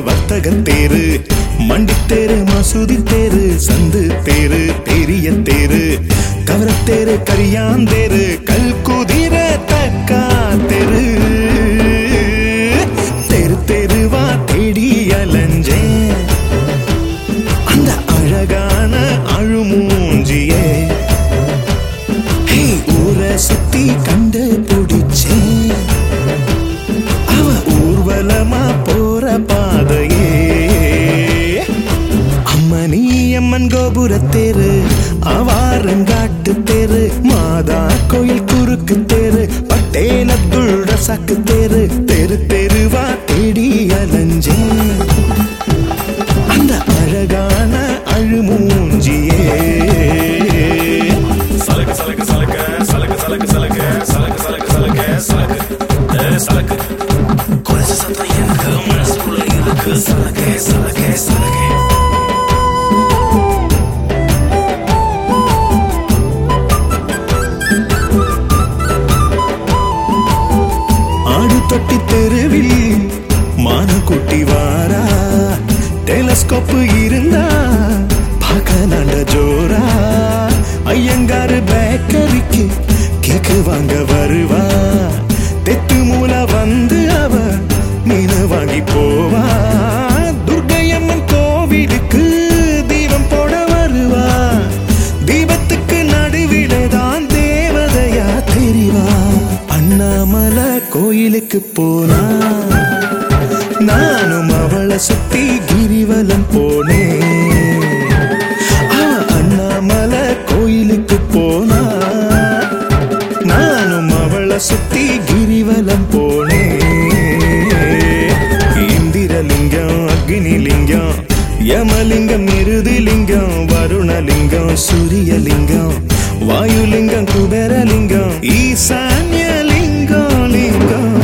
வர்த்தக தேரு மண்டி தேரு மசூதி தேரு சந்து தேரு பெரிய தேரு கவரத்தேரு கரியாந்தேரு கல் குதிர தக்கா தெரு தெரு தெருவா தேடி அலைஞ்சேன் அந்த அழகான அழுமூஞ்சியே ஹே, ஊரை சுத்தி கண்டு பிடிச்சேன் அவ ஊர்வலமா போற பாதையே அம்மனி அம்மன் கோபுர தேரு அவாரங்காட்டு தேரு மாதா கோயில் குறுக்கு தேரு பட்டேல துள்ற சக்கு தேரு தெரு தெருவா தேடி அலைஞ்சேன் அந்த அழகான அழுமூஞ்சியே சலக்கு சலக்கு சலக்கு சலக்கு சலக்கு சலக்கு சலக்கு சலக்கு சலக்கு சலக்கு ஏ, சலக்கு குறைச்ச சத்தம் எனக்கு மனசுக்குள்ள இருக்கு சலக்கே சலக்கே சலக்கே ஆடு தொட்டி தெருவில் மான குட்டி வாரா டெலஸ்கோப் இருந்தா பார்க்க நாண்ட ஜோரா ஐயங்காரு பேக்கரிக்கு கேக்கு வாங்க வருவா தெத்து மூல வந்து அவ மீன் வாங்கி போவா துர்கையம்மன் கோவிலுக்கு தீபம் போட வருவா தீபத்துக்கு நடுவிலே தான் தேவதையா தெரிவா அண்ணாமலை கோயிலுக்கு போனா நானும் அவளை சுத்தி கிரிவலம் போனேன் அவ அண்ணாமலை கோயிலுக்கு போனா நானும் அவளை சுத்தி கிரிவலம் போனேன் இந்திரலிங்கம் அக்னிலிங்கம் யமலிங்கம் இருதிலிங்கம் வருணலிங்கம் சூரியலிங்கம் வாயுலிங்கம் குபேரலிங்கம் ஈசான்யலிங்கம் லிங்கம்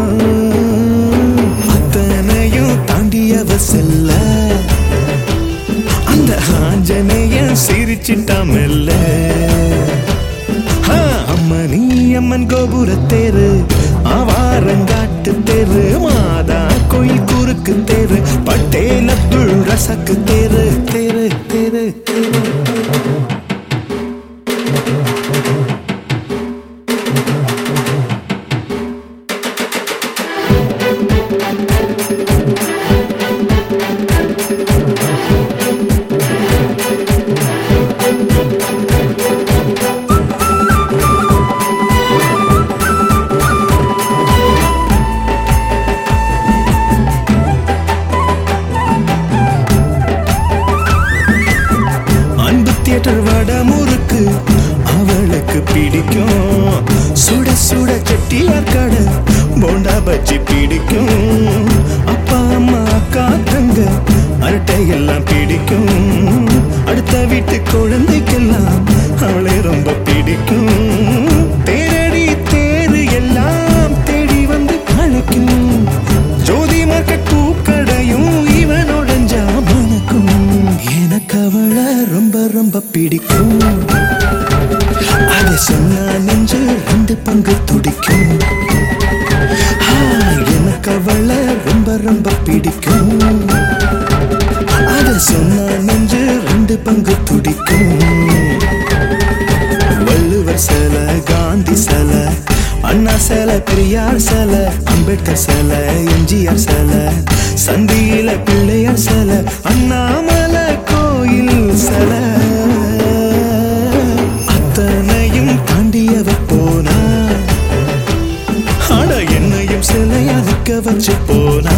அத்தனையும் தாண்டியவ செல்ல அந்த ஆஞ்சநேயன் சிரிச்சிட்டான் மெல்ல ஆ, அம்மனி அம்மன் கோபுர தேரு ஆவாரங்காட்டு தேரு மாதா கோயில் குறுக்கு தேரு பட்டேலத்துள் ரசக்கு தேரு தேரு தேரு தேரு அன்பு தியேட்டர் வடமுறுக்கு அவளுக்கு பிடிக்கும் சுட சுட செட்டியார் கடை போண்டா பஜ்ஜி பிடிக்கும் அப்பா அம்மா அக்கா தங்க அரட்டை எல்லாம் பிடிக்கும் அடுத்த வீட்டு குழந்தைக்கெல்லாம் அவளை ரொம்ப பிடிக்கும் தேரடி தேரு எல்லாம் தேடி வந்து அழைக்கும் ஜோதி மார்க்கெட் பூக்கடையும் இவன் உடஞ்சா மணக்கும் எனக்கு அவளை ரொம்ப ரொம்ப பிடிக்கும் அதை சொன்னா நெஞ்சு ரெண்டு பங்கு துடிக்கும் ஆ, எனக்கு அவளை ரொம்ப ரொம்ப பிடிக்கும் அதை சொன்னா நெஞ்சு ரெண்டு பங்கு துடிக்கும் வள்ளுவர் சிலை காந்தி சிலை அண்ணா சிலை பெரியார் சிலை அம்பேத்கர் சிலை எம்ஜிஆர் சிலை சந்தியில பிள்ளையார் சிலை அண்ணாமலை கோயில் சிலை அத்தனையும் தாண்டியவ போனா ஆட என்னையும் சிலையா நிக்க வச்சு போனா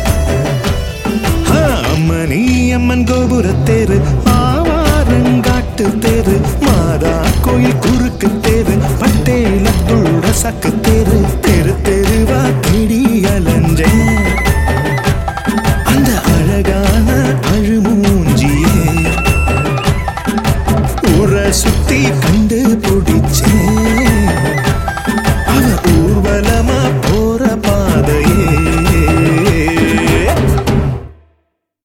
ஆ, அம்மனி அம்மன் கோபுர தேரு ஆவாரங்காட்டு தேரு மாதா கோயில் குறுக்கு தேரு பட்டேலத்துள்ள சக்கு தேரு தெரு தெருவா தேடி அலைஞ்சேன் அந்த அழகான அழுமூஞ்சியே ஊரை சுத்தி